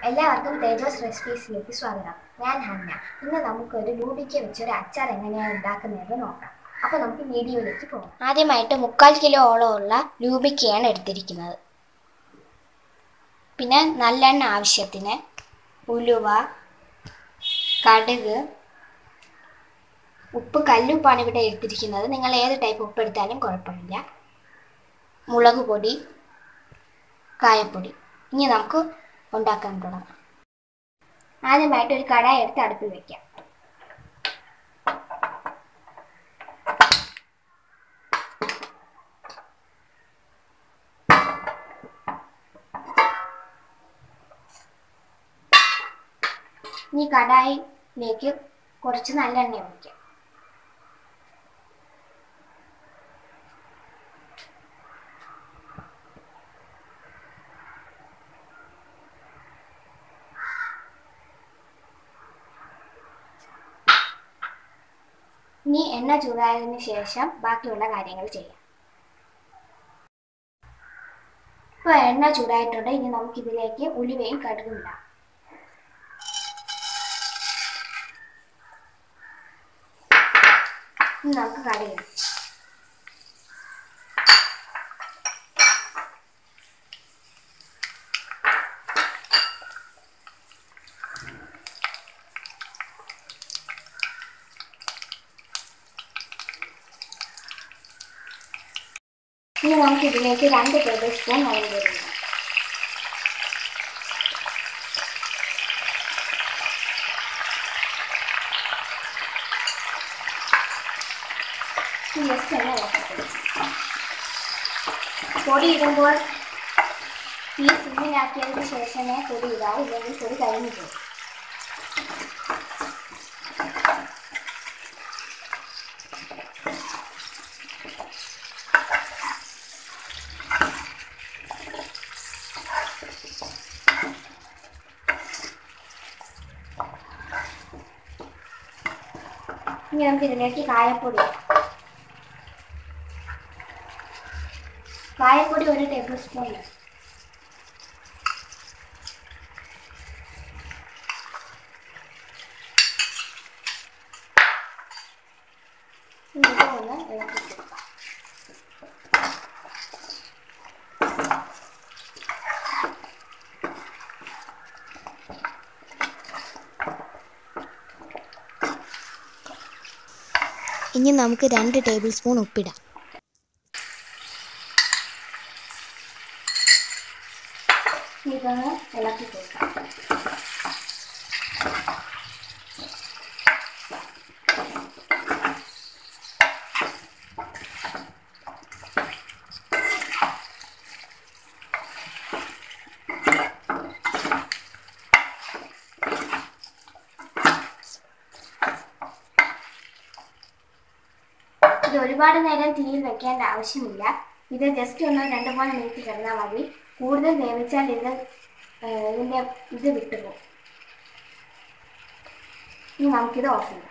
എല്ലാവർക്കും തേജോസ് റെസിപ്പീസിലേക്ക് സ്വാഗതം ഞാൻ ഹന്ന ഇന്ന് നമുക്കൊരു രൂപിക്ക വെച്ചൊരു അച്ചാർ എങ്ങനെയാണ് ഉണ്ടാക്കുന്നതെന്ന് നോക്കാം അപ്പോൾ നമുക്ക് വീഡിയോയിലേക്ക് പോകാം ആദ്യമായിട്ട് മുക്കാൽ കിലോയോളമുള്ള രൂപിക്കയാണ് എടുത്തിരിക്കുന്നത് പിന്നെ നല്ലെണ്ണ ആവശ്യത്തിന് ഉലുവ കടുക് ഉപ്പ് കല്ലുപ്പാണ് ഇവിടെ എടുത്തിരിക്കുന്നത് നിങ്ങൾ ഏത് ടൈപ്പ് ഉപ്പ് എടുത്താലും കുഴപ്പമില്ല മുളക് പൊടി കായപ്പൊടി ഇനി നമുക്ക് ഉണ്ടാക്കാൻ തുടങ്ങാം ആദ്യമായിട്ട് ഒരു കടായി എടുത്ത് അടുപ്പിൽ വെക്കാം ഇനി കടായിലേക്ക് കുറച്ച് നല്ലെണ്ണ ഒഴിക്കാം ഇനി എണ്ണ ചൂടായതിനു ശേഷം ബാക്കിയുള്ള കാര്യങ്ങൾ ചെയ്യാം ഇപ്പോൾ എണ്ണ ചൂടായിട്ടുണ്ട് ഇനി നമുക്കിതിലേക്ക് ഉലുവയും കടുകും ഇടാം ഇനി നമുക്ക് കടുക് ഇടാം ഇനി നമുക്ക് ഇതിലേക്ക് രണ്ട് ടേബിൾ സ്പൂൺ മുളക് പൊടി ഇടാം ജസ്റ്റ് ഒന്ന് ഇളക്കട്ടെ പൊടി ഇടുമ്പോൾ ഈ സിമ്മിലാക്കിയതിന് ശേഷമേ പൊടി ഇടാവൂ ഇല്ലെങ്കിൽ പൊടി കഴിഞ്ഞു പോകും ഇനി നമുക്ക് ഇതിലേക്ക് കായപ്പൊടി ഇടാം. കായപ്പൊടി ഒരു ടേബിൾ സ്പൂൺ ഇടാം. ഇനി ഇത് ഒന്ന് ഇളക്കി കൊടുക്കാം ഇനി നമുക്ക് രണ്ട് ടേബിൾ സ്പൂൺ ഉപ്പിടാം ഇനി ഇതൊന്ന് ഇളക്കി കൊടുക്കാം ഇത് ഒരുപാട് നേരം തീയിൽ വെക്കേണ്ട ആവശ്യമില്ല ഇത് ജസ്റ്റ് ഒന്ന് രണ്ട് മൂന്ന് മിനിറ്റ് കിടന്നാൽ മതി കൂടുതൽ വേവിച്ചാൽ ഇത് ഏഹ്, ഇതിൻ്റെ ഇത് വിട്ടുപോകും ഇനി നമുക്കിത് ഓഫ് ചെയ്യാം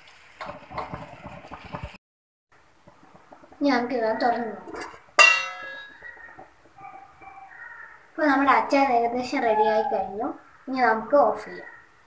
ഇനി നമുക്കിത് തുറന്ന് നോക്കാം ഇപ്പോൾ നമ്മുടെ അച്ചാർ ഏകദേശം റെഡിയായി കഴിഞ്ഞു ഇനി നമുക്ക് ഓഫ് ചെയ്യാം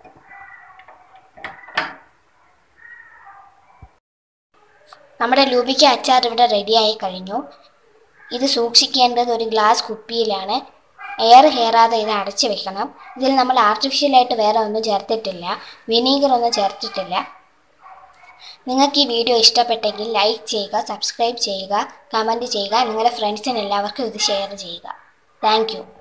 നമ്മുടെ ലൂബിക്ക അച്ചാർ ഇവിടെ റെഡിയായി കഴിഞ്ഞു ഇത് സൂക്ഷിക്കേണ്ടത് ഒരു ഗ്ലാസ് കുപ്പിയിലാണ് എയർ കയറാതെ ഇത് അടച്ചു വെക്കണം ഇതിൽ നമ്മൾ ആർട്ടിഫിഷ്യലായിട്ട് വേറെ ഒന്നും ചേർത്തിട്ടില്ല വിനീഗർ ഒന്നും ചേർത്തിട്ടില്ല നിങ്ങൾക്ക് ഈ വീഡിയോ ഇഷ്ടപ്പെട്ടെങ്കിൽ ലൈക്ക് ചെയ്യുക സബ്സ്ക്രൈബ് ചെയ്യുക കമൻറ്റ് ചെയ്യുക നിങ്ങളുടെ ഫ്രണ്ട്സിന് എല്ലാവർക്കും ഇത് ഷെയർ ചെയ്യുക താങ്ക്